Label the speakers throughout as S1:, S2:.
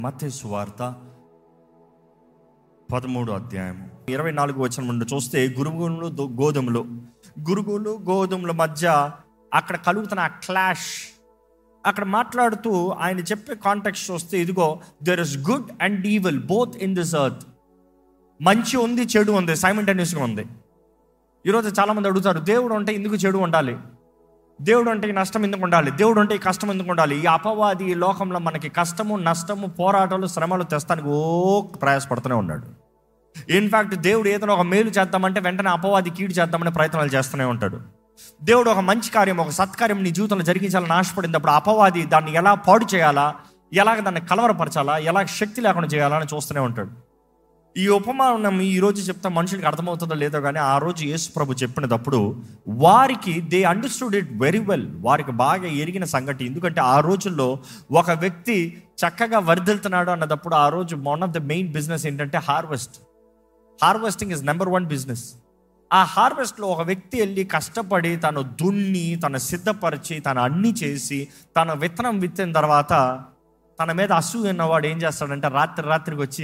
S1: మత్తయి వార్త పదమూడు అధ్యాయం ఇరవై నాలుగు వచ్చిన ముందు చూస్తే గురుగులు దో- గోధుమలు గురుగులు గోధుమల మధ్య అక్కడ కలుగుతున్న ఆ క్లాష్ అక్కడ మాట్లాడుతూ ఆయన చెప్పే కాంటాక్ట్ చూస్తే ఇదిగో there is good and evil both in this earth మంచి ఉంది చెడు ఉంది సైమంటేనియస్గా ఉంది ఈరోజు చాలామంది అడుగుతారు దేవుడు అంటే ఎందుకు చెడు ఉండాలి దేవుడు అంటే ఈ నష్టం ఎందుకు ఉండాలి దేవుడు అంటే ఈ కష్టం ఎందుకు ఉండాలి ఈ అపవాది ఈ లోకంలో మనకి కష్టము నష్టము పోరాటాలు శ్రమలు తెస్తానికి ఓ ప్రయాసపడుతూనే ఉన్నాడు ఇన్ఫ్యాక్ట్ దేవుడు ఏదైనా ఒక మేలు చేద్దామంటే వెంటనే అపవాది కీడు చేద్దామనే ప్రయత్నాలు చేస్తూనే ఉంటాడు దేవుడు ఒక మంచి కార్యం ఒక సత్కార్యం నీ జీవితంలో జరిగించాలని ఆశపడినప్పుడు అపవాది దాన్ని ఎలా పాడు చేయాలా ఎలాగ దాన్ని కలవరపరచాలా ఎలా శక్తి లేకుండా చేయాలా అని చూస్తూనే ఉంటాడు ఈ ఉపమానం ఈ రోజు చెప్తా మనుషులకి అర్థమవుతుందో లేదో కానీ ఆ రోజు యేసు ప్రభు చెప్పినప్పుడు వారికి they understood it very well వారికి బాగా ఎరిగిన సంగతి ఎందుకంటే ఆ రోజుల్లో ఒక వ్యక్తి చక్కగా వర్ధిల్తున్నాడు అన్నదప్పుడు ఆ రోజు one of the main business ఏంటంటే harvest harvesting is number one business ఆ హార్వెస్ట్లో ఒక వ్యక్తి వెళ్ళి కష్టపడి తను దున్ని తను సిద్ధపరిచి తను అన్ని చేసి తన విత్తనం విత్తిన తర్వాత తన మీద అసూయ ఉన్నవాడు ఏం చేస్తాడంటే రాత్రి రాత్రికి వచ్చి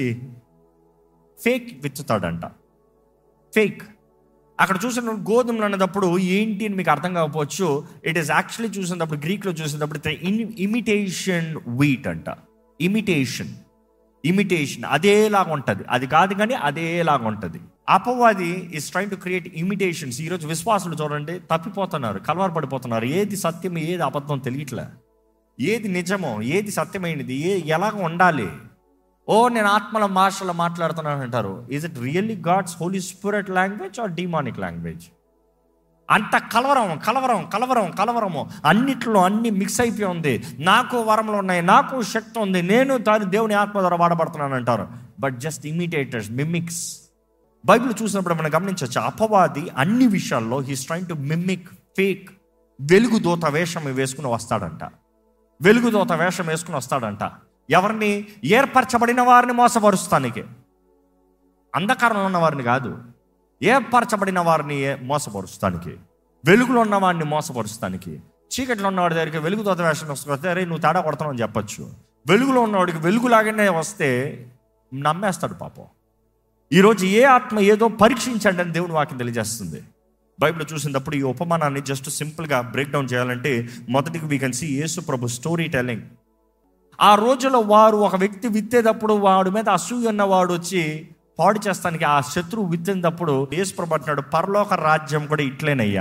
S1: ఫేక్ విత్తుతాడంట ఫేక్ అక్కడ చూసిన గోధుమలు అన్నదప్పుడు ఏంటి అని మీకు అర్థం కాకపోవచ్చు ఇట్ ఈస్ యాక్చువల్లీ చూసినప్పుడు గ్రీక్లో చూసినప్పుడు ఇమిటేషన్ వీట్ అంట ఇమిటేషన్ ఇమిటేషన్ అదేలాగా ఉంటుంది అది కాదు కానీ అదేలాగా ఉంటుంది అపవాది is trying to create imitations ఈరోజు విశ్వాసులు చూడండి తప్పిపోతున్నారు కలవర పడిపోతున్నారు ఏది సత్యం ఏది అబద్ధం తెలియట్లే ఏది నిజమో ఏది సత్యమైనది ఏ ఎలాగ ఉండాలి ఓ నేను ఆత్మల భాషలో మాట్లాడుతున్నాను అంటారు is it really God's holy spirit language or demonic language అంత కలవరం కలవరం కలవరం కలవరము అన్నిట్లో అన్ని మిక్స్ అయిపోయి ఉంది నాకు వరములు ఉన్నాయి నాకు శక్తి ఉంది నేను తాను దేవుని ఆత్మ ద్వారా వాడబడుతున్నాను అంటారు but just imitators mimics Bible చూసినప్పుడు మనం గమనించవచ్చు అపవాది అన్ని విషయాల్లో he's trying to mimic fake వెలుగుదోత వేషం వేసుకుని వస్తాడంట వెలుగుదోత వేషం వేసుకుని వస్తాడంట ఎవరిని ఏర్పరచబడిన వారిని మోసపరుస్తానికి అంధకారంలో ఉన్న వారిని కాదు ఏర్పరచబడిన వారిని ఏ- మోసపరుస్తానికి వెలుగులో ఉన్న వాడిని మోసపరుస్తానికి చీకట్లో ఉన్నవాడి దగ్గరికి వెలుగుదోత వేషం వస్తే అరే నువ్వు తేడా కొడతావు అని చెప్పొచ్చు వెలుగులో ఉన్నవాడికి వెలుగులాగానే వస్తే నమ్మేస్తాడు పాపం ఈరోజు ఏ ఆత్మ ఏదో పరీక్షించండి అని దేవుని వాక్యం తెలియజేస్తుంది బైబిల్ చూసినప్పుడు ఈ ఉపమానాన్ని జస్ట్ సింపుల్గా బ్రేక్ డౌన్ చేయాలంటే మొదటికి వీ కెన్ సీ యేసు ప్రభు స్టోరీ టెల్లింగ్ ఆ రోజులో వారు ఒక వ్యక్తి విత్తేటప్పుడు వాడి మీద అసూయ ఉన్నవాడు వచ్చి పాడు చేస్తానికి ఆ శత్రువు విత్తేటప్పుడు యేసు ప్రభు అంటున్నాడు పరలోక రాజ్యం కూడా ఇట్లేనయ్యా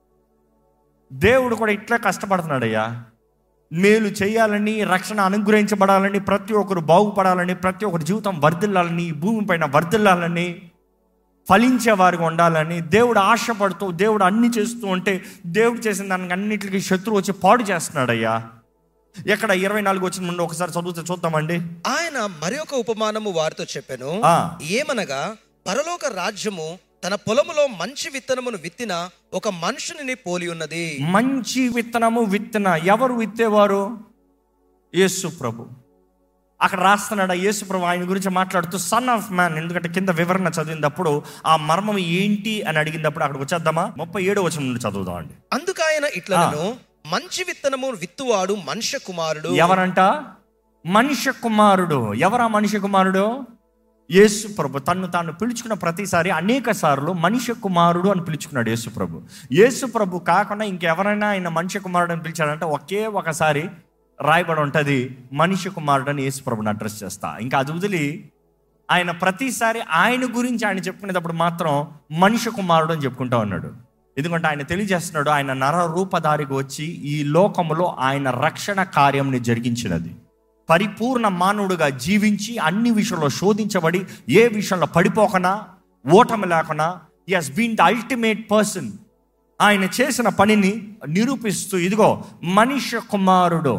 S1: దేవుడు కూడా ఇట్లే కష్టపడుతున్నాడయ్యా మేలు చేయాలని రక్షణ అనుగ్రహించబడాలని ప్రతి ఒక్కరు బాగుపడాలని ప్రతి ఒక్కరి జీవితం వర్ధిల్లాలని ఈ భూమి పైన వర్ధిల్లాలని ఫలించే వారికి ఉండాలని దేవుడు ఆశపడుతూ దేవుడు అన్ని చేస్తూ ఉంటే దేవుడు చేసిన దానికి అన్నిటికీ శత్రువు వచ్చి పాడు చేస్తున్నాడయ్యా ఎక్కడ ఇరవై నాలుగు వచ్చిన ముందు ఒకసారి చదివితే చూద్దామండి
S2: ఆయన మరి ఒక ఉపమానము వారితో చెప్పెను
S1: ఆ.
S2: ఏమనగా పరలోక రాజ్యము తన పొలములో మంచి విత్తనమును విత్తిన ఒక మనుషుని పోలి ఉన్నది
S1: మంచి విత్తనము విత్తన ఎవరు విత్తేవారు యేసు ప్రభు అక్కడ రాస్తున్నాడు ఆ యేసు ప్రభు ఆయన గురించి మాట్లాడుతూ సన్ ఆఫ్ మ్యాన్ ఎందుకంటే కింద వివరణ చదివినప్పుడు ఆ మర్మం ఏంటి అని అడిగినప్పుడు అక్కడికి వచ్చేద్దామా ముప్పై ఏడో వచ్చిన నుండి చదువుదాం అండి
S2: అందుకాయన ఇట్లను మంచి విత్తనము విత్తువాడు మనుష్య కుమారుడు
S1: ఎవరంట మనిషి కుమారుడు ఎవరా మనిషి కుమారుడు యేసు ప్రభు తన్ను తాను పిలుచుకున్న ప్రతిసారి అనేక సార్లు మనిషి కుమారుడు అని పిలుచుకున్నాడు యేసు ప్రభు యేసు ప్రభు కాకుండా ఇంకెవరైనా ఆయన మనిషి కుమారుడు అని పిలిచాడంటే ఒకే ఒకసారి రాయబడి ఉంటుంది మనిషి కుమారుడు అని యేసు ప్రభుని అడ్రస్ చేస్తా ఇంకా అది వదిలి ఆయన ప్రతిసారి ఆయన గురించి ఆయన చెప్పుకునేటప్పుడు మాత్రం మనిషి కుమారుడు అని చెప్పుకుంటా ఉన్నాడు ఎందుకంటే ఆయన తెలియజేస్తున్నాడు ఆయన నర రూపధారికి వచ్చి ఈ లోకములో ఆయన రక్షణ కార్యంని జరిగించినది పరిపూర్ణ మానవుడుగా జీవించి అన్ని విషయంలో శోధించబడి ఏ విషయంలో పడిపోకనా ఓటమి లేకుండా he has been the ultimate person ఆయన చేసిన పనిని నిరూపిస్తూ ఇదిగో మనిషి కుమారుడు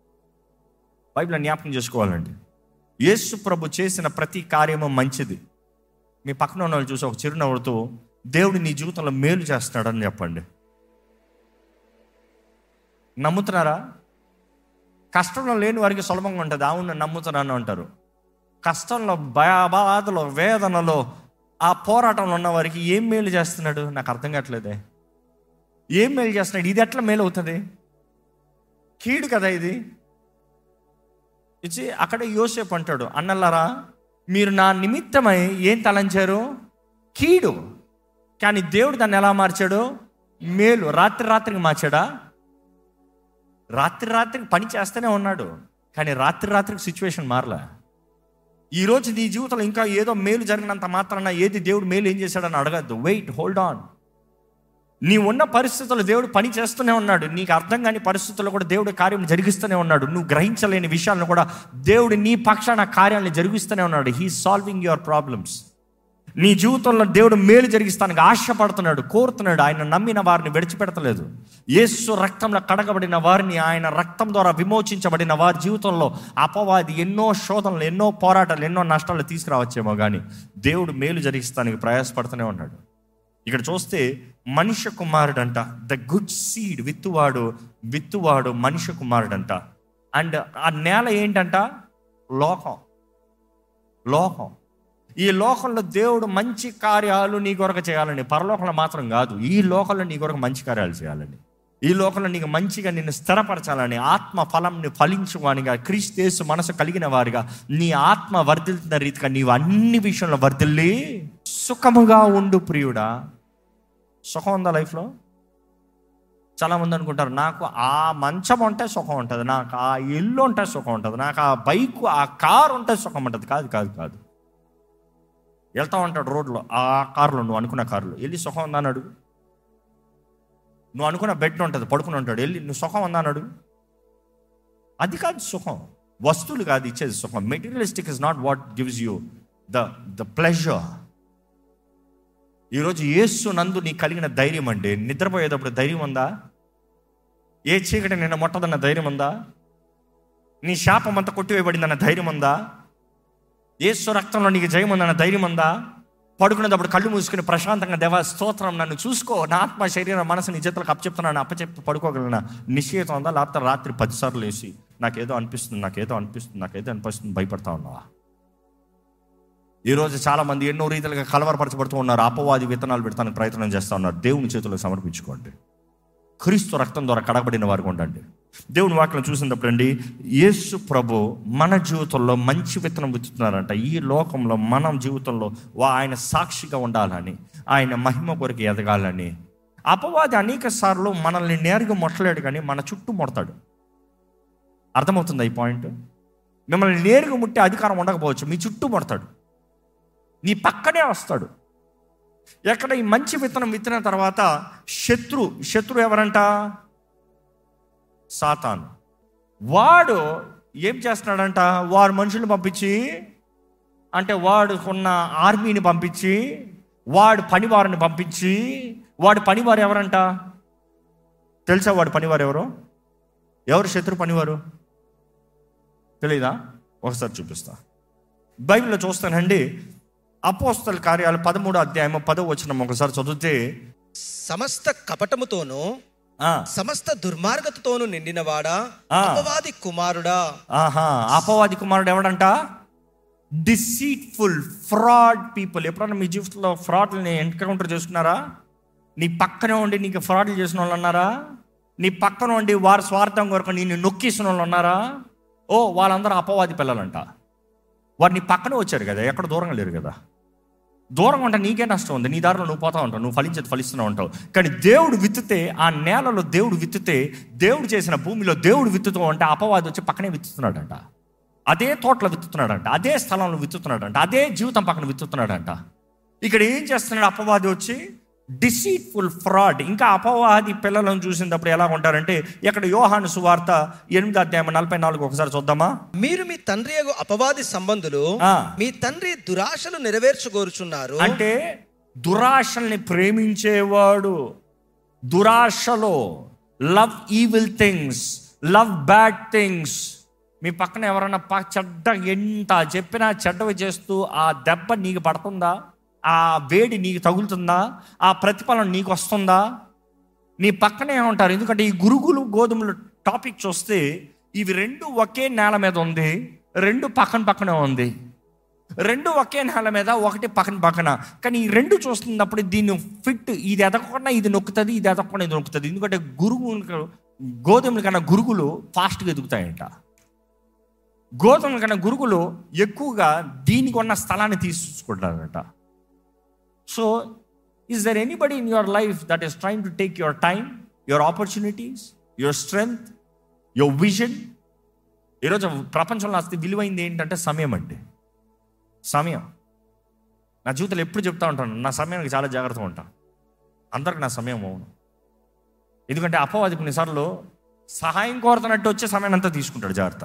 S1: బైబిల్ జ్ఞాపకం చేసుకోవాలండి యేసు ప్రభు చేసిన ప్రతి కార్యము మంచిది మీ పక్కన ఉన్న వాళ్ళు చూసి ఒక చిరునవ్వుతో దేవుడు నీ జీవితంలో మేలు చేస్తున్నాడని చెప్పండి నమ్ముతున్నారా కష్టంలో లేని వారికి సులభంగా ఉంటుంది అవును నమ్ముతున్నాను అంటారు కష్టంలో భయ బాధలో వేదనలో ఆ పోరాటంలో ఉన్న వారికి ఏం మేలు చేస్తున్నాడు నాకు అర్థం కావట్లేదే ఏం మేలు చేస్తున్నాడు ఇది ఎట్లా మేలు అవుతుంది కీడు కదా ఇది ఇచ్చి అక్కడ యోసేపు అంటాడు అన్నలారా మీరు నా నిమిత్తమై ఏం తలంచారు కీడు కానీ దేవుడు దాన్ని ఎలా మార్చాడు మేలు రాత్రి రాత్రికి మార్చాడా రాత్రి రాత్రికి పని చేస్తూనే ఉన్నాడు కానీ రాత్రి రాత్రికి సిచ్యువేషన్ మారలా ఈరోజు నీ జీవితంలో ఇంకా ఏదో మేలు జరిగినంత మాత్రాన ఏది దేవుడు మేలు ఏం చేశాడని అడగద్దు వెయిట్ హోల్డ్ ఆన్ నీ ఉన్న పరిస్థితుల్లో దేవుడు పని చేస్తూనే ఉన్నాడు నీకు అర్థం కాని పరిస్థితుల్లో కూడా దేవుడు కార్యం జరిగిస్తూనే ఉన్నాడు నువ్వు గ్రహించలేని విషయాలను కూడా దేవుడు నీ పక్షాన కార్యాలను జరిగిస్తూనే ఉన్నాడు హీ సాల్వింగ్ యువర్ ప్రాబ్లమ్స్ నీ జీవితంలో దేవుడు మేలు జరిగిస్తానికి ఆశపడుతున్నాడు కోరుతున్నాడు ఆయన నమ్మిన వారిని విడిచిపెడతలేదు యేసు రక్తంలో కడగబడిన వారిని ఆయన రక్తం ద్వారా విమోచించబడిన వారి జీవితంలో అపవాది ఎన్నో శోధనలు ఎన్నో పోరాటాలు ఎన్నో నష్టాలు తీసుకురావచ్చేమో కానీ దేవుడు మేలు జరిగిస్తానికి ప్రయాసపడుతూనే ఉన్నాడు ఇక్కడ చూస్తే మనుష్య కుమారుడంట ద గుడ్ సీడ్ విత్తువాడు విత్తువాడు మనుష్య కుమారుడంట అండ్ ఆ నేల ఏంటంట లోకం లోకం ఈ లోకంలో దేవుడు మంచి కార్యాలు నీ కొరకు చేయాలని పరలోకంలో మాత్రం కాదు ఈ లోకంలో నీ కొరకు మంచి కార్యాలు చేయాలని ఈ లోకంలో నీకు మంచిగా నిన్ను స్థిరపరచాలని ఆత్మ ఫలంని ఫలించువానిగా క్రీస్తేసు మనసు కలిగిన వారిగా నీ ఆత్మ వర్ధిల్తున్న రీతిగా నీవు అన్ని విషయంలో వర్ధిల్లి సుఖముగా ఉండు ప్రియుడా సుఖం ఉందా లైఫ్లో చాలామంది అనుకుంటారు నాకు ఆ మంచం ఉంటే సుఖం ఉంటుంది నాకు ఆ ఇల్లు ఉంటే సుఖం ఉంటుంది నాకు ఆ బైక్ ఆ కారు ఉంటే సుఖం ఉంటుంది కాదు కాదు కాదు వెళ్తా ఉంటాడు రోడ్లో ఆ కారులో నువ్వు అనుకున్న కారులో వెళ్ళి సుఖం ఉందా అని అడుగు నువ్వు అనుకున్న బెడ్ ఉంటుంది పడుకుని ఉంటాడు వెళ్ళి నువ్వు సుఖం ఉందా అని అడుగు అది కాదు సుఖం వస్తువులు కాదు ఇచ్చేది సుఖం materialistic is not what gives you the the pleasure ఈరోజు యేసు నందు నీకు కలిగిన ధైర్యం అంటే నిద్రపోయేటప్పుడు ధైర్యం ఉందా ఏ చీకటి నిన్న మొట్టదన్న ధైర్యం ఉందా నీ శాపం అంతా కొట్టివేయబడిందన్న ధైర్యం ఉందా ఏసు రక్తంలో నీకు జయం ఉందన్న ధైర్యం ఉందా పడుకునేటప్పుడు కళ్ళు మూసుకుని ప్రశాంతంగా దేవా స్తోత్రం నన్ను చూసుకో నా ఆత్మ శరీరం మనసు నీ చేతులకు అప్పచెప్తున్నాను అప్పచెప్పి పడుకోగలనా నిశ్చయితం ఉందా లేకపోతే రాత్రి పదిసార్లు వేసి నాకేదో అనిపిస్తుంది నాకేదో అనిపిస్తుంది నాకేదో అనిపిస్తుంది భయపడతా ఉన్నావా ఈరోజు చాలా మంది ఎన్నో రీతిలుగా కలవరపరచబడుతూ ఉన్నారు అపవాది విత్తనాలు పెడతానికి ప్రయత్నం చేస్తూ ఉన్నారు దేవుని చేతుల్లో సమర్పించుకోండి క్రీస్తు రక్తం ద్వారా కడగబడిన వారికి ఉండండి దేవుని వాక్యం చూసినప్పుడు అండి యేసు ప్రభు మన జీవితంలో మంచి విత్తనం విత్తుతున్నారంట ఈ లోకంలో మన జీవితంలో వా- ఆయన సాక్షిగా ఉండాలని ఆయన మహిమ కొరకు ఎదగాలని అపవాది అనేక సార్లు మనల్ని నేరుగా మొట్టలేడు కానీ మన చుట్టూ మొడతాడు అర్థమవుతుందా ఈ పాయింట్ మిమ్మల్ని నేరుగా ముట్టే అధికారం ఉండకపోవచ్చు మీ చుట్టూ మొడతాడు నీ పక్కనే వస్తాడు ఎక్కడ ఈ మంచి విత్తనం విత్తిన తర్వాత శత్రు శత్రు ఎవరంట సాతాను వాడు ఏం చేస్తున్నాడంట వాడు మనుషులు పంపించి అంటే వాడు ఉన్న ఆర్మీని పంపించి వాడు పనివారిని పంపించి వాడు పనివారు ఎవరంట తెలుసా వాడు పనివారు ఎవరు ఎవరు శత్రు పనివారు తెలీదా ఒకసారి చూపిస్తా బైబిల్లో చూస్తానండి అపోస్తల కార్యాలు పదమూడో అధ్యాయం పదో వచ్చిన ఒకసారి చదివితే
S2: సమస్త కపటముతోను
S1: ఆ,
S2: సమస్త దుర్మార్గతతోను నిండినవాడా
S1: ఆ.
S2: అపవాది కుమారుడా
S1: ఆహా అపవాది కుమారుడు ఎవడంట డిసీట్ఫుల్ ఫ్రాడ్ పీపుల్ ఎప్పుడన్నా మీ జీవితంలో ఫ్రాడ్ని ఎన్కౌంటర్ చేసుకున్నారా నీ పక్కనే ఉండి నీకు ఫ్రాడ్లు చేసిన వాళ్ళు ఉన్నారా నీ పక్కన ఉండి వారి స్వార్థం కొరకు నిన్ను నొక్కేసిన వాళ్ళు ఉన్నారా ఓ వాళ్ళందరూ అపవాది పిల్లలంట వారు నీ పక్కనే వచ్చారు కదా ఎక్కడ దూరంగా లేరు కదా దూరంగా ఉంటే నీకే నష్టం ఉంది నీ దారిలో నువ్వు పోతా ఉంటావు నువ్వు ఫలించేది ఫలిస్తూనే ఉంటావు కానీ దేవుడు విత్తితే ఆ నేలలో దేవుడు విత్తితే దేవుడు చేసిన భూమిలో దేవుడు విత్తుతూ ఉంటే అపవాది వచ్చి పక్కనే విత్తుతున్నాడంట అదే తోటలో విత్తుతున్నాడంట అదే స్థలంలో విత్తుతున్నాడంట అదే జీవితం పక్కన విత్తుతున్నాడంట ఇక్కడ ఏం చేస్తున్నాడు అపవాది వచ్చి డిసీట్ఫుల్ ఫ్రాడ్ ఇంకా అపవాది పిల్లలను చూసినప్పుడు ఎలా ఉంటారంటే ఇక్కడ యోహాను సువార్త ఎనిమిది అధ్యాయం నలభై నాలుగు ఒకసారి చూద్దామా
S2: మీరు మీ తండ్రి యగు అపవాది సంబంధులు
S1: ఆ.
S2: మీ తండ్రి దురాశలు నెరవేర్చుకోరుచున్నారు
S1: అంటే దురాశల్ని ప్రేమించేవాడు దురాశలో love evil things love bad things మీ పక్కన ఎవరైనా ప- చెడ్డ ఎంత చెప్పినా చెడ్డవి చేస్తూ ఆ దెబ్బ నీకు పడుతుందా ఆ వేడి నీకు తగులుతుందా ఆ ప్రతిఫలం నీకు వస్తుందా నీ పక్కనే ఉంటారు ఎందుకంటే ఈ గురుగులు గోధుమలు టాపిక్ చూస్తే ఇవి రెండు ఒకే నేల మీద ఉంది రెండు పక్కన పక్కనే ఉంది రెండు ఒకే నేల మీద ఒకటి పక్కన పక్కన కానీ ఈ రెండు చూస్తున్నప్పుడు దీన్ని ఫిట్ ఇది ఎదగకుండా ఇది నొక్కుతుంది ఇది ఎదగకుండా ఇది నొక్కుతుంది ఎందుకంటే గురువు గోధుమల కన్నా గురుగులు ఫాస్ట్గా ఎదుగుతాయంట గోధుమ కన్నా గురుగులు ఎక్కువగా దీనికి ఉన్న స్థలాన్ని తీసుకుంటారట so is there anybody in your life that is trying to take your time your opportunities your strength your vision ఈరోజు ప్రపంచంలో అతి విలువైంది ఏంటంటే సమయం అంటే సమయం నా జీవితంలో ఎప్పుడు చెప్తా ఉంటాను నా సమయానికి చాలా జాగ్రత్తగా ఉంటాను అందరికి నా సమయం అవును ఎందుకంటే అపవాది కొన్నిసార్లు సహాయం కోరుతున్నట్టు వచ్చే సమయం అంతా తీసుకుంటాడు జాగ్రత్త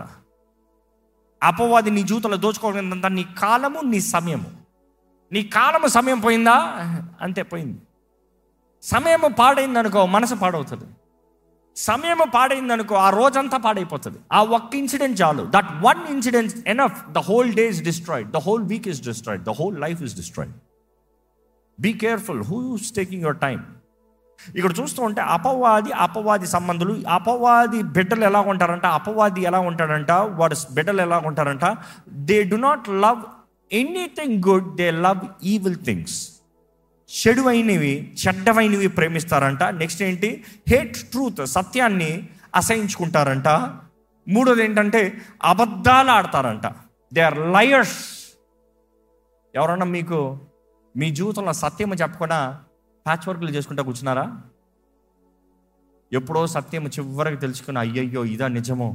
S1: అపవాది నీ జీవితంలో దోచుకోవాలంతా నీ కాలము నీ సమయము నీ కాలము సమయం పోయిందా అంతే పోయింది సమయము పాడైంది అనుకో మనసు పాడవుతుంది సమయం పాడైంది అనుకో ఆ రోజంతా పాడైపోతుంది ఆ ఒక్క ఇన్సిడెంట్ చాలు that one incident enough the whole day is destroyed the whole week is destroyed the whole life is destroyed be careful who's taking your time ఇక్కడ చూస్తూ ఉంటే అపవాది అపవాది సంబంధులు అపవాది బిడ్డలు ఎలా ఉంటారంట అపవాది ఎలా ఉంటాడంట వాడు బిడ్డలు ఎలా ఉంటారంట they do not love anything good they love evil things చెడువైనవి చెడ్డవైనవి ప్రేమిస్తారంట నెక్స్ట్ ఏంటి హేట్ ట్రూత్ సత్యాన్ని అసహించుకుంటారంట మూడోది ఏంటంటే అబద్ధాలు ఆడతారంట దే ఆర్ లయర్స్ ఎవరన్నా మీకు మీ జీవితంలో సత్యం చెప్పకుండా ప్యాచ్ వర్క్లు చేసుకుంటా కూర్చున్నారా ఎప్పుడో సత్యం చివరికి తెలుసుకుని అయ్యయ్యో ఇదా నిజమో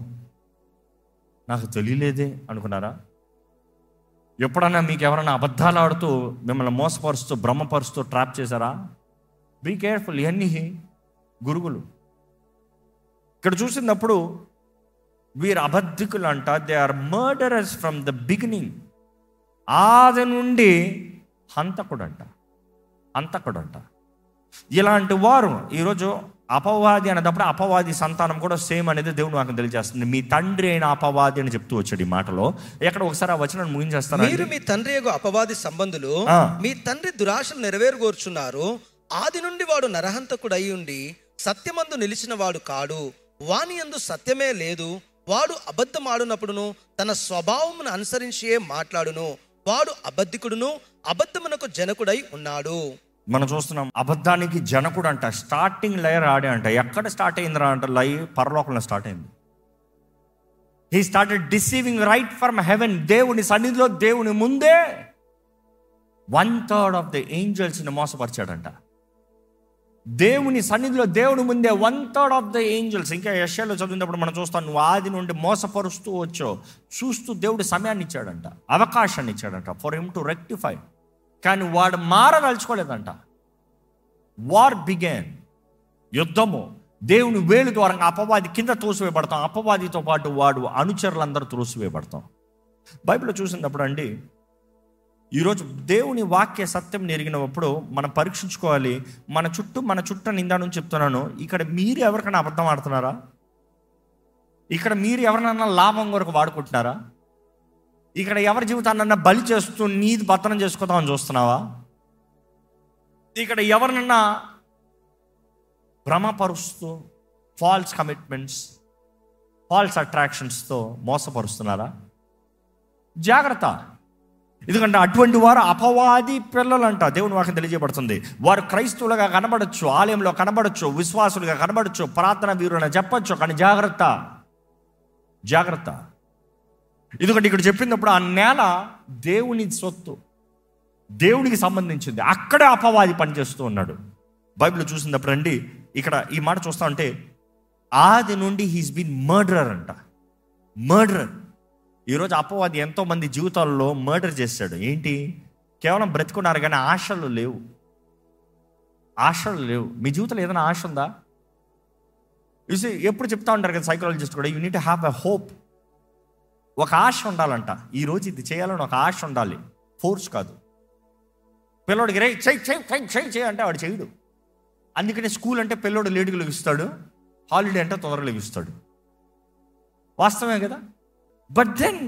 S1: నాకు తెలియలేదే అనుకున్నారా ఎప్పుడన్నా మీకు ఎవరైనా అబద్ధాలు ఆడుతూ మిమ్మల్ని మోసపరుస్తూ భ్రమపరుస్తూ ట్రాప్ చేశారా బీ కేర్ఫుల్ ఇవన్నీ గురుగులు ఇక్కడ చూసినప్పుడు వీరు అబద్ధికులు అంట they are murderous from the beginning ఆది నుండి హంతకుడంట హంతకుడంట ఇలాంటి వారు ఈరోజు అపవాది అనేటప్పుడు అపవాది సంతానం కూడా సేమ్ అనేది దేవుడు నాకు తెలియజేస్తుంది మీ తండ్రి అయిన అపవాది అని చెప్తూ వచ్చాడు ఈ మాటలో ఎక్కడ ఒకసారి ఆ వచనం ముగించేస్తారా
S2: మీరు మీ తండ్రి యొక్క అపవాది సంబంధులు
S1: ఆ.
S2: మీ తండ్రి దురాశలు నెరవేరుగోర్చున్నారు ఆది నుండి వాడు నరహంతకుడు అయి ఉండి సత్యమందు నిలిచిన వాడు కాడు వాని యందు సత్యమే లేదు వాడు అబద్ధమాడునప్పుడును తన స్వభావమును అనుసరించియే మాట్లాడును వాడు అబద్ధికుడును అబద్ధమునకు జనకుడై ఉన్నాడు
S1: మనం చూస్తున్నాం అబద్ధానికి జనకుడు అంట స్టార్టింగ్ లయర్ ఆడే అంట ఎక్కడ స్టార్ట్ అయిందిరా అంట లై పరలోకంలో స్టార్ట్ అయింది he started deceiving right from heaven దేవుని సన్నిధిలో దేవుని ముందే వన్ థర్డ్ ఆఫ్ ద ఏంజల్స్ని మోసపరిచాడంట దేవుని సన్నిధిలో దేవుని ముందే one third of the angels ఇంకా యశాలో చదివినప్పుడు మనం చూస్తాం నువ్వు ఆది నుండి మోసపరుస్తూ వచ్చో చూస్తూ దేవుడు సమయాన్ని ఇచ్చాడంట అవకాశాన్ని ఇచ్చాడంట ఫర్ హిమ్ టు రెక్టిఫై కానీ వాడు మారదలుచుకోలేదంట వార్ బిగాన్ యుద్ధము దేవుని వేలు ద్వారా అపవాది కింద తోసివేయబడతాం అపవాదితో పాటు వాడు అనుచరులందరూ త్రోసివేయబడతాం బైబిల్లో చూసినప్పుడు అండి ఈరోజు దేవుని వాక్య సత్యం నెరిగినప్పుడు మనం పరీక్షించుకోవాలి మన చుట్టూ మన చుట్టూ నిందా నుంచి చెప్తున్నాను ఇక్కడ మీరు ఎవరికైనా అబద్ధం ఆడుతున్నారా ఇక్కడ మీరు ఎవరినైనా లాభం కొరకు వాడుకుంటున్నారా ఇక్కడ ఎవరి జీవితాన్నన్నా బలి చేస్తూ నీది భర్తనం చేసుకోదామని చూస్తున్నావా ఇక్కడ ఎవరినన్నా భ్రమపరుస్తూ ఫాల్స్ కమిట్మెంట్స్ ఫాల్స్ అట్రాక్షన్స్తో మోసపరుస్తున్నారా జాగ్రత్త ఎందుకంటే అటువంటి వారు అపవాది పిల్లలంట దేవుని వాక్యం తెలియజేయబడుతుంది వారు క్రైస్తవులుగా కనబడచ్చు ఆలయంలో కనబడచ్చు విశ్వాసులుగా కనబడచ్చు ప్రార్థన వీరులను చెప్పచ్చు కానీ జాగ్రత్త జాగ్రత్త ఎందుకంటే ఇక్కడ చెప్పినప్పుడు ఆ నేల దేవుని సొత్తు దేవునికి సంబంధించింది అక్కడే అపవాది పనిచేస్తూ ఉన్నాడు బైబిల్ చూసినప్పుడు అండి ఇక్కడ ఈ మాట చూస్తా ఉంటే ఆది నుండి హీస్ బీన్ మర్డరర్ అంట మర్డరర్ ఈరోజు అపవాది ఎంతో మంది జీవితాల్లో మర్డర్ చేశాడు ఏంటి కేవలం బ్రతుకున్నారు కానీ ఆశలు లేవు ఆశలు లేవు మీ జీవితంలో ఏదైనా ఆశ ఉందా చూసి ఎప్పుడు చెప్తా ఉంటారు కదా సైకాలజిస్ట్ కూడా you need have a hope ఒక ఆశ ఉండాలంట ఈ రోజు ఇది చేయాలని ఒక ఆశ ఉండాలి ఫోర్స్ కాదు పిల్లోడికి రే చెయ్యి చెయ్యి చెయ్యి చెయ్యి చెయ్యి అంటే వాడు చేయడు అందుకనే స్కూల్ అంటే పిల్లోడు లేటుగా లెగిస్తాడు హాలిడే అంటే తొందరగా లెగిస్తాడు వాస్తవమే కదా బట్ దెన్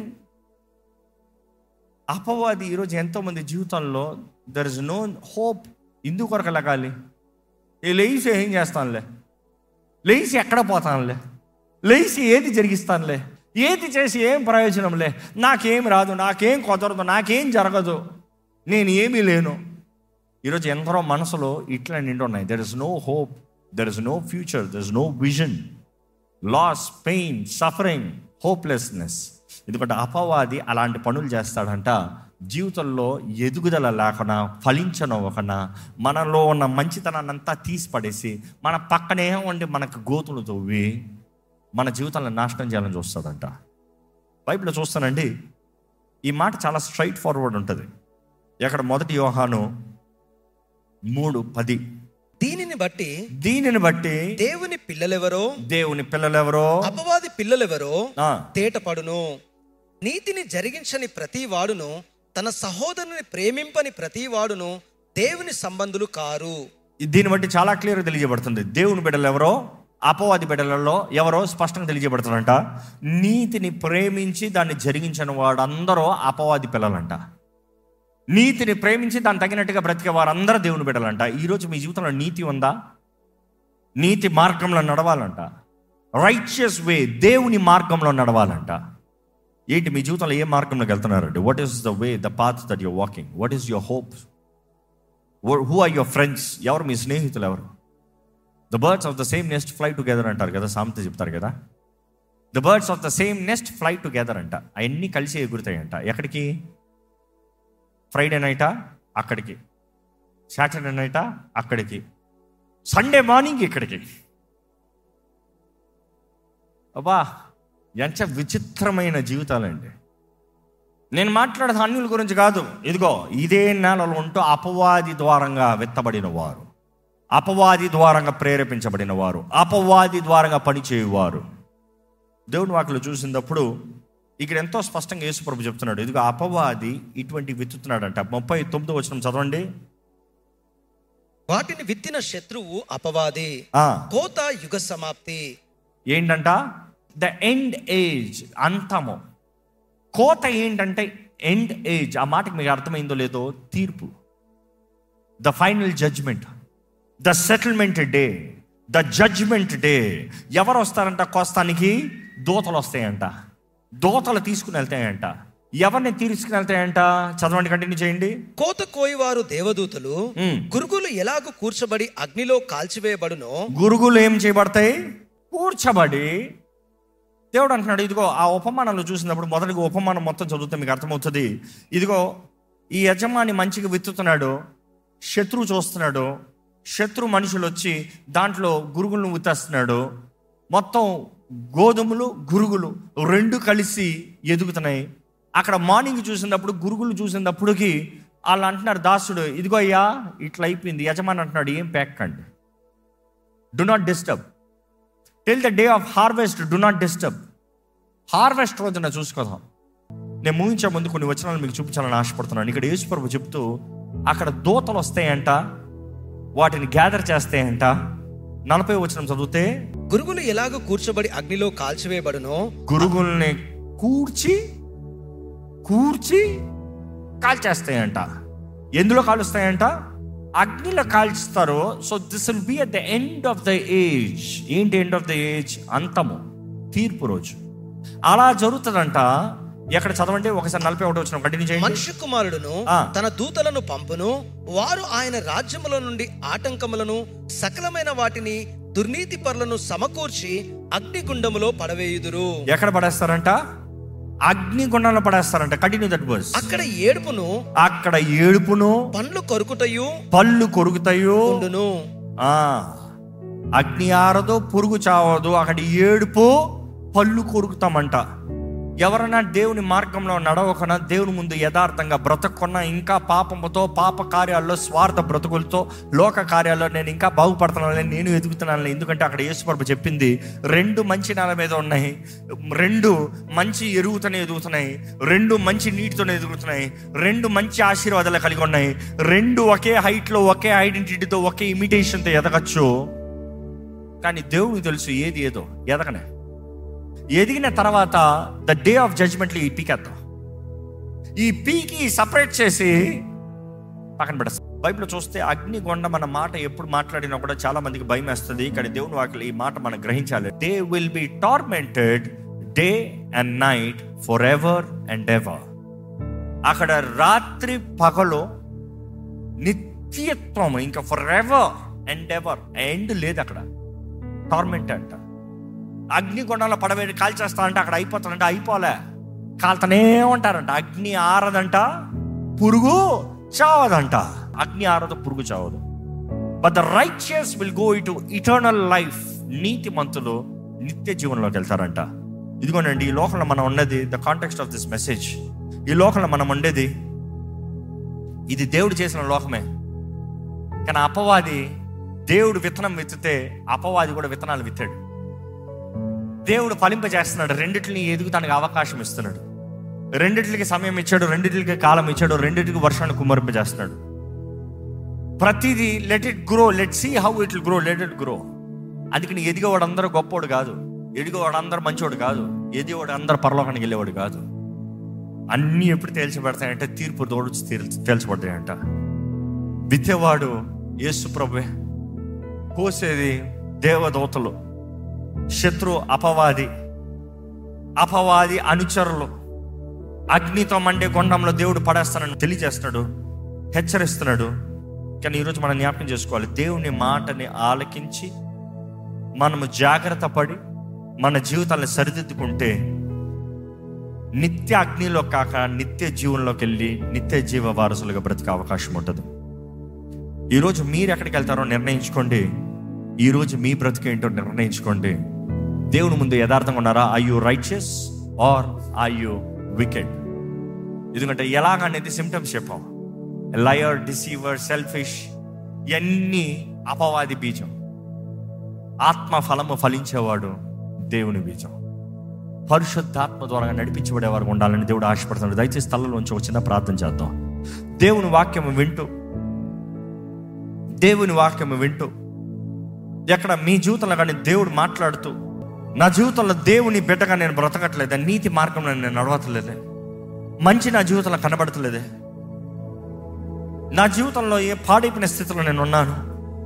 S1: అపవాది ఈరోజు ఎంతోమంది జీవితంలో దర్ ఇస్ నో హోప్ ఇందుకు కొరకు లగాలి ఏ లేచి ఏం చేస్తానులే లేచి ఎక్కడ పోతానులే లేచి ఏది జరిగిస్తానులే ఏది చేసి ఏం ప్రయోజనంలే నాకేం రాదు నాకేం కుదరదు నాకేం జరగదు నేను ఏమీ లేను ఈరోజు ఎందరో మనసులో ఇట్లా నిండి ఉన్నాయి there is no hope there is no future there is no vision loss pain suffering hopelessness ఎందుకంటే అపవాది అలాంటి పనులు చేస్తాడంట జీవితంలో ఎదుగుదల లేకుండా ఫలించనవ్వకుండా మనలో ఉన్న మంచితనాన్ని అంతా తీసి పడేసి మన పక్కనే ఉండి మనకు గోతులు తవ్వి మన జీవితాలను నాశనం చేయాలని చూస్తాడంట బైబిల్లో చూస్తానండి ఈ మాట చాలా స్ట్రైట్ ఫార్వర్డ్ ఉంటుంది ఎక్కడ మొదటి యోహాను మూడు పది
S2: దీనిని బట్టి
S1: దీనిని బట్టి
S2: దేవుని పిల్లలెవరో
S1: దేవుని పిల్లలెవరో
S2: అపవాది పిల్లలెవరో
S1: ఆ,
S2: తేటపడును నీతిని జరిగించని ప్రతి వాడును తన సహోదరుని ప్రేమింపని ప్రతి వాడును దేవుని సంబంధులు కారు
S1: దీన్ని బట్టి చాలా క్లియర్గా తెలియజేయబడుతుంది దేవుని బిడ్డలు ఎవరో అపవాది బిడ్డలలో ఎవరో స్పష్టంగా తెలియజేయబడుతుందంట నీతిని ప్రేమించి దాన్ని జరిగించిన వాడందరూ అపవాది పిల్లలంట నీతిని ప్రేమించి దాన్ని తగినట్టుగా బ్రతికే వారందరూ దేవుని బిడ్డలంట ఈరోజు మీ జీవితంలో నీతి ఉందా నీతి మార్గంలో నడవాలంట రైచియస్ వే దేవుని మార్గంలో నడవాలంట ఏంటి మీ జీవితంలో ఏ మార్గంలోకి వెళ్తున్నారండి what is the way the path that your walking what is your hope who are your friends ఎవరు మీ స్నేహితులు ఎవరు the birds of the same nest fly together అంటారు కదా సామెత చెప్తారు కదా the birds of the same nest fly together అంట అవన్నీ కలిసి ఎగురుతాయంట ఎక్కడికి ఫ్రైడే నైటా అక్కడికి సాటర్డే నైటా అక్కడికి సండే మార్నింగ్ ఇక్కడికి అబ్బా ఎంత విచిత్రమైన జీవితాలండి నేను మాట్లాడేది అన్యుల గురించి కాదు ఇదిగో ఇదే నేలలో ఉంటూ అపవాది ద్వారంగా విత్తబడిన వారు అపవాది ద్వారంగా ప్రేరేపించబడిన వారు అపవాది ద్వారంగా పనిచేయువారు దేవుని వాటిలో చూసినప్పుడు ఇక్కడ ఎంతో స్పష్టంగా యేసుప్రభు చెప్తున్నాడు ఇదిగో అపవాది ఇటువంటి విత్తుతున్నాడంట ముప్పై తొమ్మిదో వచ్చిన చదవండి
S2: వాటిని విత్తిన శత్రువు అపవాది
S1: ఆ,
S2: కోత యుగ సమాప్తి
S1: ఏంటంట ద ఎండ్ ఏజ్ అంతము కోత ఏంటంటే ఎండ్ ఏజ్ ఆ మాటకి మీకు అర్థమైందో లేదో తీర్పు the final judgement the settlement day the judgement day ఎవరు వస్తారంట కోస్తానికి దోతలు వస్తాయంట దోతలు తీసుకుని వెళ్తాయంట ఎవరిని తీసుకుని వెళ్తాయంట చదవండి కంటిన్యూ చేయండి
S2: కోత కోయివారు దేవదూతలు
S1: ఉమ్.
S2: గురుగులు ఎలాగూ కూర్చబడి అగ్నిలో కాల్చివేయబడునో
S1: గురుగులు ఏం చేయబడతాయి కూర్చబడి దేవుడు అంటున్నాడు ఇదిగో ఆ ఉపమానంలో చూసినప్పుడు మొదటిగా ఉపమానం మొత్తం చదివితే మీకు అర్థమవుతుంది ఇదిగో ఈ యజమాని మంచిగా విత్తుతున్నాడు శత్రువు చూస్తున్నాడు శత్రు మనుషులు వచ్చి దాంట్లో గురుగులను విత్తేస్తున్నాడు మొత్తం గోధుమలు గురుగులు రెండు కలిసి ఎదుగుతున్నాయి అక్కడ మార్నింగ్ చూసినప్పుడు గురుగులు చూసినప్పటికి వాళ్ళు అంటున్నారు దాసుడు ఇదిగో అయ్యా ఇట్లా అయిపోయింది యజమాని అంటున్నాడు ఏం పేక్కండి do not disturb till the day of harvest do not disturb harvest రోజున చూసుకోదాం నేను ముగించే ముందు కొన్ని వచనాలు మీకు చూపించాలని ఆశపడుతున్నాను ఇక్కడ యేసుప్రభు చెప్తూ అక్కడ దూతలు వస్తాయంట వాటిని గ్యాదర్ చేస్తాయంట నలభై వచనం చదివితే
S2: గురుగులు ఎలాగూ కూర్చబడి అగ్నిలో కాల్చివేయబడునో
S1: గురుగుల్ని కూర్చి కూర్చి కాల్చేస్తాయంట ఎందులో కాలుస్తాయంట అగ్నిలో కాల్చుతారు so this will be at the end of the age ఏంటి ఎండ్ ఆఫ్ ద ఏజ్ అంతము తీర్పు రోజు అలా జరుగుతుందంట ఎక్కడ చదవండి ఒకసారి నలభై ఒకటి వచ్చిన కంటిన్యూ చేయండి
S2: మనుష్య కుమారుడును
S1: ఆ.
S2: తన దూతలను పంపును వారు ఆయన రాజ్యముల నుండి ఆటంకములను సకలమైన వాటిని దుర్నీతి పరులను సమకూర్చి అగ్నిగుండములో పడవేయుదురు
S1: ఎక్కడ పడేస్తారంట అగ్ని గుండంలో పడేస్తారంట కంటిన్యూ దట్ వర్స్
S2: అక్కడ ఏడుపును
S1: అక్కడ ఏడుపును
S2: పండ్లు కొరుకుటయు
S1: పళ్ళు కొరుకుతాయో
S2: ఉండును
S1: ఆ అగ్ని ఆరదు పురుగు చావదు అక్కడ ఏడుపు పళ్ళు కొరుకుతామంట ఎవరైనా దేవుని మార్గంలో నడవకుండా దేవుని ముందు యథార్థంగా బ్రతకున్నా ఇంకా పాపముతో పాప కార్యాల్లో స్వార్థ బ్రతుకులతో లోక కార్యాల్లో నేను ఇంకా బాగుపడుతున్నాను నేను ఎదుగుతున్నాను ఎందుకంటే అక్కడ యేసుప్రభు చెప్పింది రెండు మంచి నెల మీద ఉన్నాయి రెండు మంచి ఎరుగుతూనే ఎదుగుతున్నాయి రెండు మంచి నీటితోనే ఎదుగుతున్నాయి రెండు మంచి ఆశీర్వాదాలు కలిగి ఉన్నాయి రెండు ఒకే హైట్లో ఒకే ఐడెంటిటీతో ఒకే ఇమిటేషన్తో ఎదగచ్చు కానీ దేవునికి తెలుసు ఏది ఏదో ఎదగనే ఎదిగిన తర్వాత ద డే ఆఫ్ జడ్జ్మెంట్లో ఈ పీకేద్దాం ఈ పీకి సపరేట్ చేసి పక్కన పెడతాం బైబిల్ చూస్తే అగ్నిగొండ మన మాట ఎప్పుడు మాట్లాడినా కూడా చాలా మందికి భయం వేస్తుంది కానీ దేవుని వాక్యం ఈ మాట మనం గ్రహించాలి they will be tormented day and night for ever and ever అక్కడ రాత్రి పగలు నిత్యత్వం ఇంకా for ever and ever end లేదు అక్కడ టార్మెంట్ అంట అగ్నిగుండంలో పడవేడి కాల్చేస్తా అంటే అక్కడ అయిపోతానంటే అయిపోలే కాలుతూనే ఉంటారంట అగ్ని ఆరదంట పురుగు చావదంట అగ్ని ఆరదు పురుగు చావదు but the righteous will go into eternal life నీతి మంతులు నిత్య జీవనంలోకి వెళ్తారంట ఇదిగోనండి ఈ లోకంలో మనం ఉన్నది the context of this message ఈ లోకంలో మనం ఉండేది ఇది దేవుడు చేసిన లోకమే కానీ అపవాది దేవుడు విత్తనం విత్తితే అపవాది కూడా విత్తనాలు విత్తాడు దేవుడు ఫలింపజేస్తున్నాడు రెండిటిని ఎదుగుతానికి అవకాశం ఇస్తున్నాడు రెండిట్లకి సమయం ఇచ్చాడు రెండిట్లకి కాలం ఇచ్చాడు రెండిటికి వర్షాన్ని కుమ్మరింపజేస్తున్నాడు ప్రతిదీ let it grow let see how it grow let it grow అందుకని ఎదిగేవాడు అందరూ గొప్పోడు కాదు ఎదిగేవాడు అందరూ మంచివాడు కాదు ఎదిగేవాడు అందరూ పరలోకానికి వెళ్ళేవాడు కాదు అన్నీ ఎప్పుడు తేల్చబడతాయంటే తీర్పు తోడు తేల్చబడతాయంట విత్తేవాడు యేసు ప్రభువే కోసేది దేవదూతలు శత్రు అపవాది అపవాది అనుచరులు అగ్నితో మండే గుండంలో దేవుడు పడేస్తానని తెలియజేస్తున్నాడు హెచ్చరిస్తున్నాడు కానీ ఈరోజు మనం జ్ఞాపకం చేసుకోవాలి దేవుని మాటని ఆలకించి మనము జాగ్రత్త పడి మన జీవితాలను సరిదిద్దుకుంటే నిత్య అగ్నిలో కాక నిత్య జీవంలోకి వెళ్ళి నిత్య జీవ వారసులుగా బ్రతికే అవకాశం ఉంటుంది ఈరోజు మీరు ఎక్కడికి వెళ్తారో నిర్ణయించుకోండి ఈరోజు మీ బ్రతికేంటో నిర్ణయించుకోండి దేవుని ముందు యథార్థంగా ఉన్నారా I you righteous or I you wicked ఎందుకంటే ఎలాగనేది సిమ్టమ్స్ చెప్పాం లయర్ డిసీవర్ సెల్ఫిష్ ఇవన్నీ అపవాది బీజం ఆత్మ ఫలము ఫలించేవాడు దేవుని బీజం పరిశుద్ధాత్మ ద్వారా నడిపించబడేవారు ఉండాలని దేవుడు ఆశపడుతున్నాడు దయచేసి స్థలంలోంచి ఒక చిన్న ప్రార్థన చేద్దాం దేవుని వాక్యము వింటూ దేవుని వాక్యము వింటూ ఎక్కడ మీ జీవితంలో కానీ దేవుడు మాట్లాడుతూ నా జీవితంలో దేవుని బిడ్డగా నేను బ్రతకట్లేదే నీతి మార్గంలో నేను నడవట్లేదే మంచి నా జీవితంలో కనబడతలేదే నా జీవితంలో ఏ పాడైపోయిన స్థితిలో నేను ఉన్నాను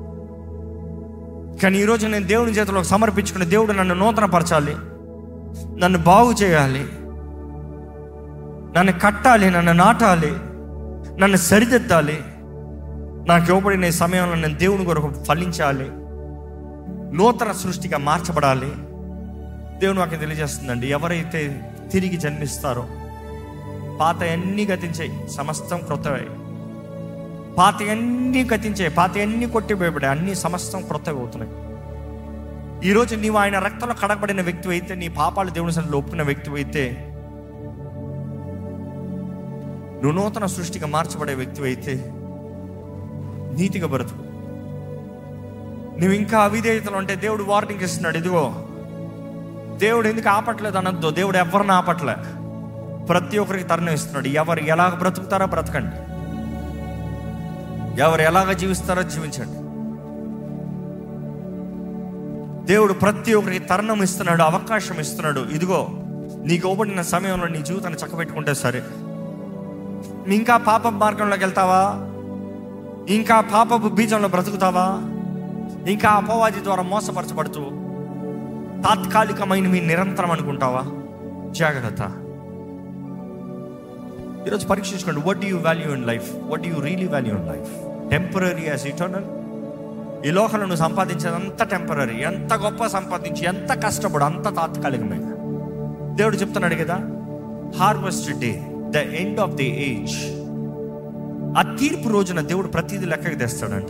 S1: కానీ ఈరోజు నేను దేవుని చేతిలో సమర్పించుకుని దేవుడు నన్ను నూతనపరచాలి నన్ను బాగు చేయాలి నన్ను కట్టాలి నన్ను నాటాలి నన్ను సరిదిద్దాలి నాకు ఇవ్వబడిన ఈ సమయంలో నేను దేవుని కొరకు ఫలించాలి నూతన సృష్టిగా మార్చబడాలి దేవుని వాక్యం తెలియజేస్తుందండి ఎవరైతే తిరిగి జన్మిస్తారో పాత అన్నీ గతించాయి సమస్తం క్రొత్తవై పాత అన్నీ గతించాయి పాత అన్నీ కొట్టిపోయబడాయి అన్ని సమస్తం క్రొత్తవి అవుతున్నాయి ఈరోజు నీవు ఆయన రక్తంలో కడగబడిన వ్యక్తి అయితే నీ పాపాలు దేవుని సన్నిధిలో ఒప్పుకున్న వ్యక్తి అయితే నువ్వు నూతన సృష్టిగా మార్చబడే వ్యక్తి అయితే నీతిగా బ్రతుకు నువ్వు ఇంకా అవిధేయతలు ఉంటే దేవుడు వార్నింగ్ ఇస్తున్నాడు ఇదిగో దేవుడు ఎందుకు ఆపట్లేదు అనొద్దు దేవుడు ఎవరిని ఆపట్లే ప్రతి ఒక్కరికి తరుణం ఇస్తున్నాడు ఎవరు ఎలాగ బ్రతుకుతారో బ్రతకండి ఎవరు ఎలాగ జీవిస్తారో జీవించండి దేవుడు ప్రతి ఒక్కరికి తరుణం ఇస్తున్నాడు అవకాశం ఇస్తున్నాడు ఇదిగో నీకు ఇవ్వబడిన సమయంలో నీ జీవితాన్ని చక్కబెట్టుకుంటే సరే ఇంకా పాప మార్గంలోకి వెళ్తావా ఇంకా పాపపు బీజంలో బ్రతుకుతావా ఇంకా అపవాది ద్వారా మోసపరచబడుతూ తాత్కాలికమైనవి నిరంతరం అనుకుంటావా జాగ్రత్త ఈరోజు పరీక్షించుకోండి what you value in life what you really value in life temporary as eternal ఈ లోకంలో నువ్వు సంపాదించేది అంత టెంపరీ ఎంత గొప్ప సంపాదించి ఎంత కష్టపడు అంత తాత్కాలికమే దేవుడు చెప్తున్నాడు కదా harvest day the end of the age ఆ తీర్పు రోజున దేవుడు ప్రతిదీ లెక్కకి తెస్తాడంట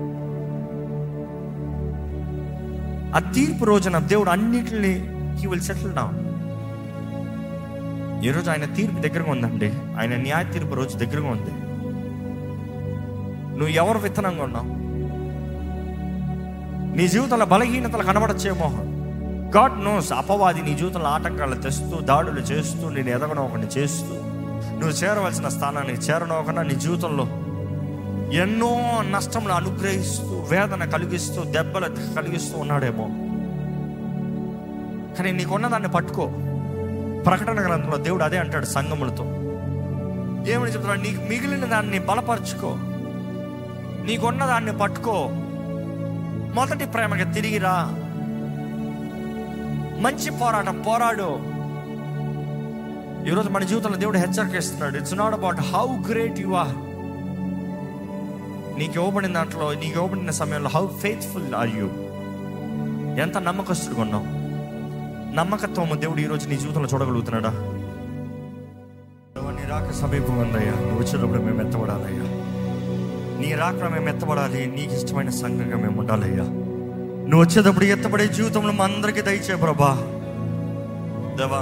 S1: ఆ తీర్పు రోజున దేవుడు అన్నిటిని హీ విల్ సెటిల్ డౌన్ ఈరోజు ఆయన తీర్పు దగ్గరగా ఉందండి ఆయన న్యాయ తీర్పు రోజు దగ్గరగా ఉంది నువ్వు ఎవరు విత్తనంగా ఉన్నావు నీ జీవితంలో బలహీనతలు కనబడచ్చేమో గాడ్ నోస్ అపవాది నీ జీవితంలో ఆటంకాలు తెస్తూ దాడులు చేస్తూ నేను ఎదగనోకని చేస్తూ నువ్వు చేరవలసిన స్థానానికి చేరనోకన్నా నీ జీవితంలో ఎన్నో నష్టములు అనుగ్రహిస్తూ వేదన కలిగిస్తూ దెబ్బలు కలిగిస్తూ ఉన్నాడేమో కానీ నీకున్న దాన్ని పట్టుకో ప్రకటన గ్రంథంలో దేవుడు అదే అంటాడు సంగములతో ఏమని చెప్తున్నాడు నీకు మిగిలిన దాన్ని బలపరుచుకో నీకున్న దాన్ని పట్టుకో మొదటి ప్రేమగా తిరిగిరా మంచి పోరాటం పోరాడు ఈరోజు మన జీవితంలో దేవుడు హెచ్చరిక ఇస్తున్నాడు it's not about how great you are నీకు ఇవ్వబడిన దాంట్లో నీకు ఇవ్వబడిన సమయంలో హౌ ఫెయిత్ఫుల్ ఆర్ యూ ఎంత నమ్మకస్తుడుగా ఉన్నావు నమ్మకత్వము దేవుడు ఈరోజు నీ జీవితంలో చూడగలుగుతున్నాడా రాక సమీపం ఉందయ్యా నువ్వు వచ్చినప్పుడు మేము ఎత్తబడాలయ్యా నీ రాక మేము ఎత్తబడాలి నీకు ఇష్టమైన సంఘంగా మేము ఉండాలయ్యా నువ్వు వచ్చేటప్పుడు ఎత్తబడే జీవితంలో మా అందరికీ దయచే ప్రభా దేవా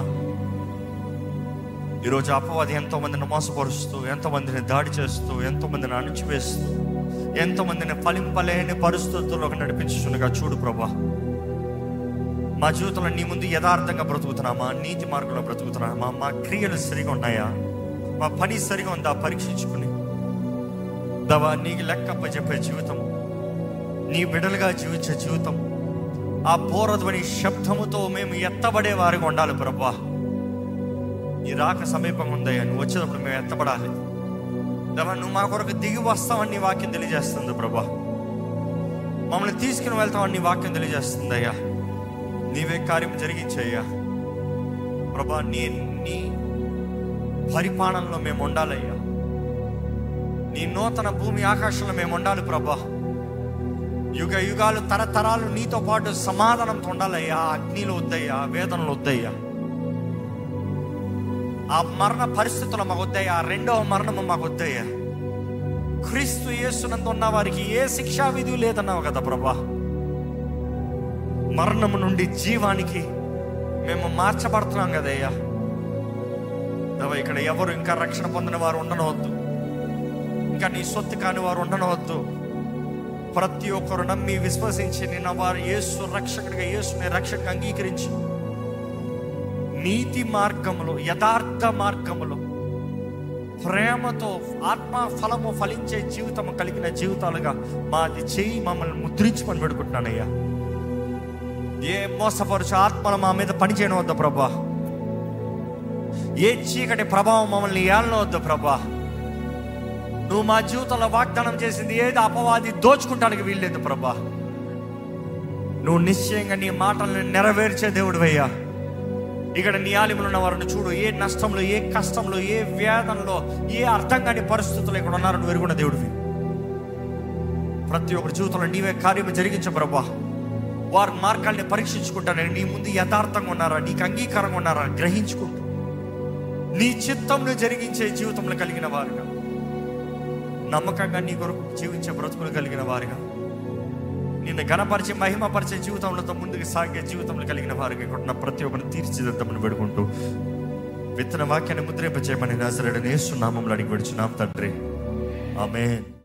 S1: ఈరోజు అపవాది ఎంతో మందిని మోసపరుస్తూ ఎంతో మందిని దాడి చేస్తూ ఎంతో మందిని అణిచివేస్తూ ఎంతో మందిని ఫలింపలేని పరిస్థితుల్లోకి నడిపించుగా చూడు ప్రభా మా జీవితంలో నీ ముందు యథార్థంగా బ్రతుకుతున్నామా నీతి మార్గంలో బ్రతుకుతున్నామా మా క్రియలు సరిగా ఉన్నాయా మా పని సరిగా ఉందా పరీక్షించుకుని దవా నీకు లెక్కప్ప చెప్పే జీవితం నీ బిడలుగా జీవించే జీవితం ఆ పోరధ్వని శబ్దముతో మేము ఎత్తబడే వారిగా ఉండాలి ప్రభా నీ రాక సమీపంగా ఉందయ్యా నువ్వు వచ్చేటప్పుడు మేము ఎత్తబడాలి దేవా నువ్వు మా కొరకు దిగి వస్తావని నీ వాక్యం తెలియజేస్తుంది ప్రభా మమ్మల్ని తీసుకుని వెళ్తామని నీ వాక్యం తెలియజేస్తుంది అయ్యా నీవే కార్యం జరిగించయ్యా ప్రభా నీ నీ పరిపాలనలో మేము ఉండాలయ్యా నీ నూతన భూమి ఆకాశంలో మేము ఉండాలి ప్రభా యుగ యుగాలు తరతరాలు నీతో పాటు సమాధానంతో ఉండాలయ్యా అగ్నిలో వద్దయ్యా వేదనలు వద్దయ్యా ఆ మరణ పరిస్థితులు మాకు వద్దయ్యా రెండవ మరణము మాకు వద్దయ్యా క్రీస్తు యేసునందు ఉన్న వారికి ఏ శిక్షా విధి లేదన్నావు కదా ప్రభా మరణము నుండి జీవానికి మేము మార్చబడుతున్నాం కదయ్యా దేవా, ఇక్కడ ఎవరు ఇంకా రక్షణ పొందిన వారు ఉండనవద్దు ఇంకా నీ సొత్తు కాని వారు ఉండనవద్దు ప్రతి ఒక్కరు నమ్మి విశ్వసించి నిన్న వారు యేసు రక్షకుడిగా యేసుని రక్షకు అంగీకరించి నీతి మార్గములో యథార్థ మార్గములో ప్రేమతో ఆత్మ ఫలము ఫలించే జీవితము కలిగిన జీవితాలుగా మాది చేయి మమ్మల్ని ముద్రించి పని పెడుకుంటున్నానయ్యా ఏ మోసపరుచు ఆత్మలు మా మీద పని చేయనవద్దు ప్రభా ఏ చీకటి ప్రభావం మమ్మల్ని ఏలనవద్దు ప్రభా నువ్వు మా జీవితంలో వాగ్దానం చేసింది ఏది అపవాది దోచుకుంటానికి వీల్లేదు ప్రభా నువ్వు నిశ్చయంగా నీ మాటలను నెరవేర్చే దేవుడు అయ్యా ఇక్కడ నీ ఆలిములు ఉన్న వారిని చూడు ఏ నష్టంలో ఏ కష్టంలో ఏ వేదనలో ఏ అర్థం కాని పరిస్థితులు ఇక్కడ ఉన్నారో నువ్వు ఎరుగున్న దేవుడివి ప్రతి ఒక్కరి జీవితంలో నీవే కార్యము జరిగించు ప్రభా వారి మార్గాల్ని పరీక్షించుకుంటానని నీ ముందు యథార్థంగా ఉన్నారా నీకు అంగీకారంగా ఉన్నారా గ్రహించుకుంటూ నీ చిత్తంలో జరిగించే జీవితంలో కలిగిన వారుగా నమ్మకంగా నీ కొరకు జీవించే బ్రతుకులు కలిగిన వారుగా నిన్ను గణపరిచి మహిమపరిచే జీవితంలో ముందుకు సాగే జీవితంలో కలిగిన వారికి ఇక్కడ ఉన్న ప్రతి ఒక్కరిని తీర్చిదిద్దమని పెడుకుంటూ విత్తన వాక్యాన్ని ముద్రింపచేయమని నాజరడని నామంలో అడిగి విడుచున్నాం తండ్రి ఆమె